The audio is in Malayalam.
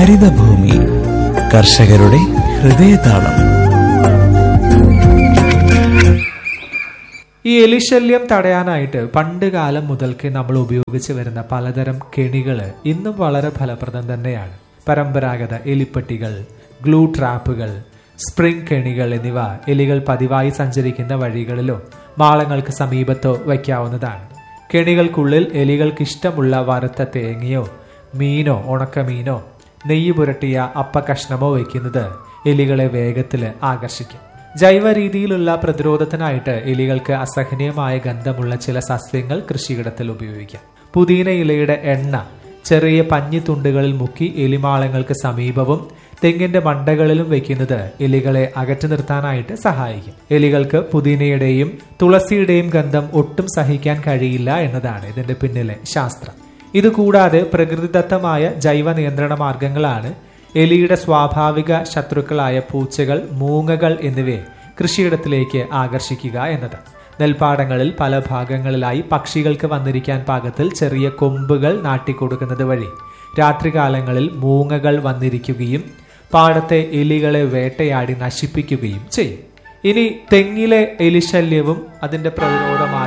ഹരിതഭൂമി കർഷകരുടെ ഹൃദയതാളം ഈ എലിശല്യം തടയാനായിട്ട് പണ്ട് കാലം മുതൽക്ക് നമ്മൾ ഉപയോഗിച്ച് വരുന്ന പലതരം കെണികൾ ഇന്നും വളരെ ഫലപ്രദം തന്നെയാണ് പരമ്പരാഗത എലിപ്പെട്ടികൾ ഗ്ലൂ ട്രാപ്പുകൾ സ്പ്രിംഗ് കെണികൾ എന്നിവ എലികൾ പതിവായി സഞ്ചരിക്കുന്ന വഴികളിലോ മാളങ്ങൾക്ക് സമീപത്തോ വയ്ക്കാവുന്നതാണ് കെണികൾക്കുള്ളിൽ എലികൾക്ക് ഇഷ്ടമുള്ള വറുത്ത തേങ്ങയോ മീനോ ഉണക്കമീനോ നെയ്യ് പുരട്ടിയ അപ്പകഷ്ണമോ വയ്ക്കുന്നത് എലികളെ വേഗത്തിൽ ആകർഷിക്കും ജൈവ രീതിയിലുള്ള പ്രതിരോധത്തിനായിട്ട് എലികൾക്ക് അസഹനീയമായ ഗന്ധമുള്ള ചില സസ്യങ്ങൾ കൃഷിയിടത്തിൽ ഉപയോഗിക്കാം പുതിന ഇലയുടെ എണ്ണ ചെറിയ പഞ്ഞിത്തുണ്ടുകളിൽ മുക്കി എലിമാളങ്ങൾക്ക് സമീപവും തെങ്ങിന്റെ മണ്ടകളിലും വെക്കുന്നത് എലികളെ അകറ്റി നിർത്താനായിട്ട് സഹായിക്കും എലികൾക്ക് പുതിനയുടെയും തുളസിയുടെയും ഗന്ധം ഒട്ടും സഹിക്കാൻ കഴിയില്ല എന്നതാണ് ഇതിന്റെ പിന്നിലെ ശാസ്ത്രം ഇതുകൂടാതെ പ്രകൃതിദത്തമായ ജൈവ നിയന്ത്രണ മാർഗങ്ങളാണ് എലിയുടെ സ്വാഭാവിക ശത്രുക്കളായ പൂച്ചകൾ മൂങ്ങകൾ എന്നിവയെ കൃഷിയിടത്തിലേക്ക് ആകർഷിക്കുക എന്നത് നെൽപ്പാടങ്ങളിൽ പല ഭാഗങ്ങളിലായി പക്ഷികൾക്ക് വന്നിരിക്കാൻ പാകത്തിൽ ചെറിയ കൊമ്പുകൾ നാട്ടിക്കൊടുക്കുന്നത് വഴി രാത്രികാലങ്ങളിൽ മൂങ്ങകൾ വന്നിരിക്കുകയും പാടത്തെ എലികളെ വേട്ടയാടി നശിപ്പിക്കുകയും ചെയ്യും ഇനി തെങ്ങിലെ എലിശല്യവും അതിന്റെ പ്രതിരോധ